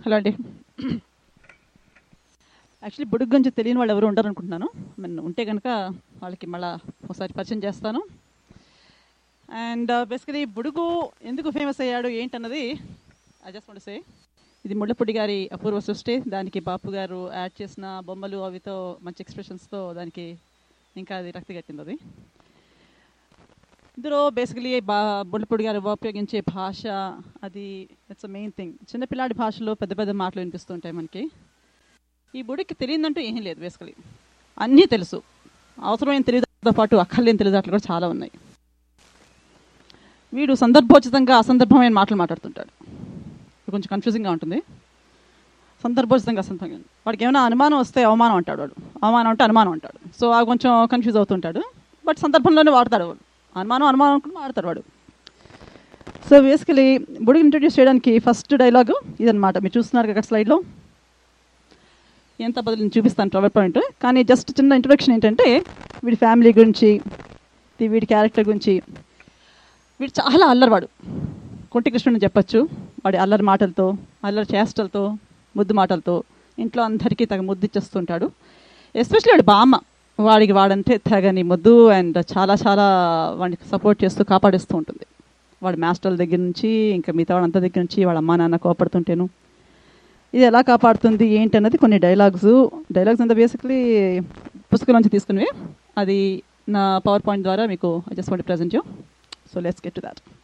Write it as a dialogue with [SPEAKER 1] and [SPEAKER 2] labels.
[SPEAKER 1] hello అండి actually బుడుగు గురించి తెలియని వాళ్ళు ఎవరు ఉండరు అనుకుంటున్నాను మీన్ ఉంటే కనుక వాళ్ళకి మళ్ళా ఒకసారి పరిచయం చేస్తాను అండ్ బేసికలీ బుడుగు ఎందుకు ఫేమస్ అయ్యాడు ఏంటన్నది ఐ జస్ట్ వాంట్ సే ఇది ముళ్ళపూడి గారి అపూర్వ సృష్టి దానికి బాపు గారు యాడ్ చేసిన బొమ్మలు అవితో మంచి ఎక్స్ప్రెషన్స్తో దానికి ఇంకా అది రక్తి కట్టింది అది ఇందులో బేసికలీ బా బుల్లపూడి గారు ఉపయోగించే భాష అది ఇట్స్ అ మెయిన్ థింగ్ చిన్నపిల్లాడి భాషలో పెద్ద పెద్ద మాటలు వినిపిస్తుంటాయి మనకి ఈ బుడికి తెలియదంటూ ఏమీ లేదు బేసికలీ అన్నీ తెలుసు అవసరమైన తెలివితో పాటు అక్కర్లేని తెలివితేటలు కూడా చాలా ఉన్నాయి వీడు సందర్భోచితంగా అసందర్భమైన మాటలు మాట్లాడుతుంటాడు ఇది కొంచెం కన్ఫ్యూజింగ్గా ఉంటుంది సందర్భోచితంగా అసందర్భంగా వాడికి ఏమైనా అనుమానం వస్తే అవమానం అంటాడు వాడు అవమానం అంటే అనుమానం అంటాడు సో ఆ కొంచెం కన్ఫ్యూజ్ అవుతుంటాడు బట్ సందర్భంలోనే వాడతాడు వాడు అనుమానం అనుమానం అనుకుని వాడతాడు వాడు సో బేసికలీ బుడికి ఇంట్రడ్యూస్ చేయడానికి ఫస్ట్ డైలాగు ఇదనమాట మీరు చూస్తున్నారు కదా స్లైడ్లో ఎంత బదులు నేను చూపిస్తాను ట్రవల్ పాయింట్ కానీ జస్ట్ చిన్న ఇంట్రొడక్షన్ ఏంటంటే వీడి ఫ్యామిలీ గురించి ది- వీడి క్యారెక్టర్ గురించి వీడు చాలా అల్లరివాడు కుంటి కృష్ణుని చెప్పచ్చు వాడి అల్లరి మాటలతో అల్లరి చేష్టలతో ముద్దు మాటలతో ఇంట్లో అందరికీ తగ ముద్దు ఇచ్చేస్తుంటాడు ఎస్పెషల్లీ వాడి బామ్మ వాడికి వాడంటే తెగని ముద్దు అండ్ చాలా చాలా వాడికి సపోర్ట్ చేస్తూ కాపాడిస్తూ ఉంటుంది వాడి మాస్టర్ల దగ్గర నుంచి ఇంకా మిగతా వాళ్ళంతా దగ్గర నుంచి వాళ్ళ అమ్మా నాన్న కోపడుతుంటేను ఇది ఎలా కాపాడుతుంది ఏంటి అన్నది కొన్ని డైలాగ్స్ డైలాగ్స్ అంతా బేసిక్లీ పుస్తకం నుంచి తీసుకునేవి అది నా పవర్ పాయింట్ ద్వారా మీకు I just want present you so let's get to that